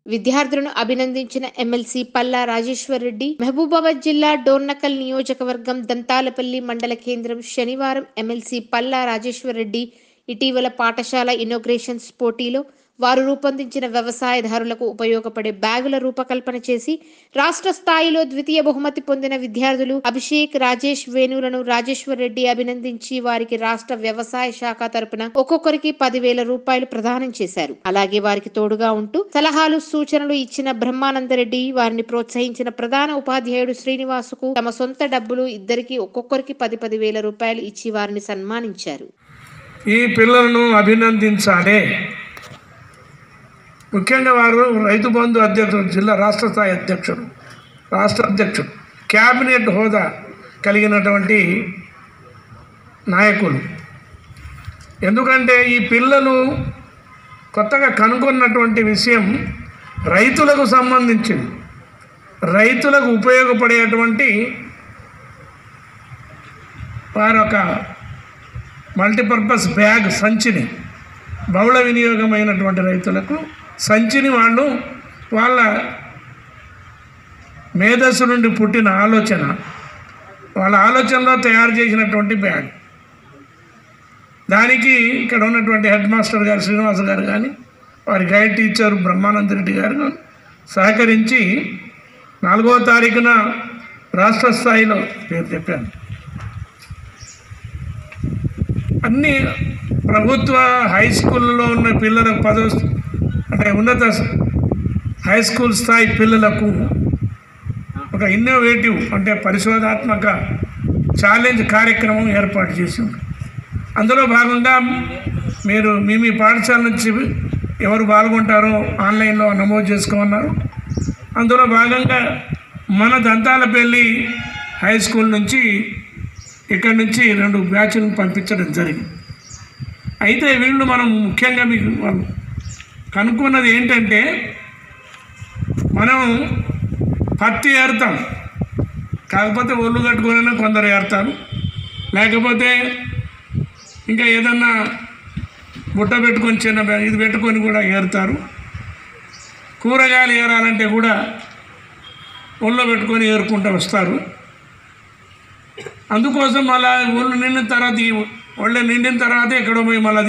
విద్యార్థులను అభినందించిన ఎమ్మెల్సీ పల్లా రాజేశ్వర్ రెడ్డి మహబూబాబాద్ జిల్లా డోర్నకల్ నియోజకవర్గం దంతాలపల్లి మండల కేంద్రం శనివారం ఎమ్మెల్సీ పల్లా రాజేశ్వర్ రెడ్డి ఇటీవల పాఠశాల ఇనోగ్రేషన్స్ పోటీలో వారు రూపొందించిన వ్యవసాయదారులకు ఉపయోగపడే బ్యాగుల రూపకల్పన చేసి రాష్ట్ర స్థాయిలో ద్వితీయ బహుమతి పొందిన విద్యార్థులు అభిషేక్ రాజేష్ వేణులను రాజేశ్వర్ రెడ్డి అభినందించి వారికి రాష్ట్ర వ్యవసాయ శాఖ తరపున ఒక్కొక్కరికి పదివేల రూపాయలు ప్రదానం చేశారు అలాగే వారికి తోడుగా ఉంటూ సలహాలు సూచనలు ఇచ్చిన బ్రహ్మానందరెడ్డి వారిని ప్రోత్సహించిన ప్రధాన ఉపాధ్యాయుడు శ్రీనివాసుకు తమ సొంత డబ్బులు ఇద్దరికి ఒక్కొక్కరికి పది పది వేల రూపాయలు ఇచ్చి వారిని సన్మానించారు ఈ పిల్లలను అభినందించాలి ముఖ్యంగా వారు రైతు బంధు అధ్యక్షుడు జిల్లా రాష్ట్ర స్థాయి అధ్యక్షుడు రాష్ట్ర అధ్యక్షుడు క్యాబినెట్ హోదా కలిగినటువంటి నాయకులు ఎందుకంటే ఈ పిల్లలు కొత్తగా కనుగొన్నటువంటి విషయం రైతులకు సంబంధించింది రైతులకు ఉపయోగపడేటువంటి వారొక మల్టీపర్పస్ బ్యాగ్ సంచిని బహుళ వినియోగమైనటువంటి రైతులకు సంచిని వాళ్ళు వాళ్ళ మేధస్సు నుండి పుట్టిన ఆలోచన వాళ్ళ ఆలోచనలో తయారు చేసినటువంటి బ్యాగ్ దానికి ఇక్కడ ఉన్నటువంటి హెడ్ మాస్టర్ గారు శ్రీనివాస్ గారు కానీ వారి గైడ్ టీచర్ బ్రహ్మానంద రెడ్డి గారు కానీ సహకరించి నాలుగవ తారీఖున రాష్ట్ర స్థాయిలో పేరు చెప్పాను అన్ని ప్రభుత్వ హై స్కూల్లో ఉన్న పిల్లలకు పదో అంటే ఉన్నత హై స్కూల్ స్థాయి పిల్లలకు ఒక ఇన్నోవేటివ్ అంటే పరిశోధాత్మక ఛాలెంజ్ కార్యక్రమం ఏర్పాటు చేసి ఉంది అందులో భాగంగా మీరు మీ మీ పాఠశాల నుంచి ఎవరు పాల్గొంటారో ఆన్లైన్లో నమోదు చేసుకోమన్నారు అందులో భాగంగా మన దంతాలపల్లి హై స్కూల్ నుంచి ఇక్కడ నుంచి రెండు బ్యాచ్లను పంపించడం జరిగింది అయితే వీళ్ళు మనం ముఖ్యంగా మీకు వాళ్ళు కనుక్కున్నది ఏంటంటే మనం పత్తి ఏరుతాం కాకపోతే ఒళ్ళు కట్టుకునైనా కొందరు ఏరుతారు లేకపోతే ఇంకా ఏదన్నా బుట్ట పెట్టుకొని చిన్న బ్యాగ్ ఇది పెట్టుకొని కూడా ఏరుతారు కూరగాయలు ఏరాలంటే కూడా ఒళ్ళో పెట్టుకొని ఏరుకుంటూ వస్తారు అందుకోసం మళ్ళీ ఒళ్ళు నిండిన తర్వాత ఈ ఒళ్ళు నిండిన తర్వాత ఎక్కడో పోయి మళ్ళీ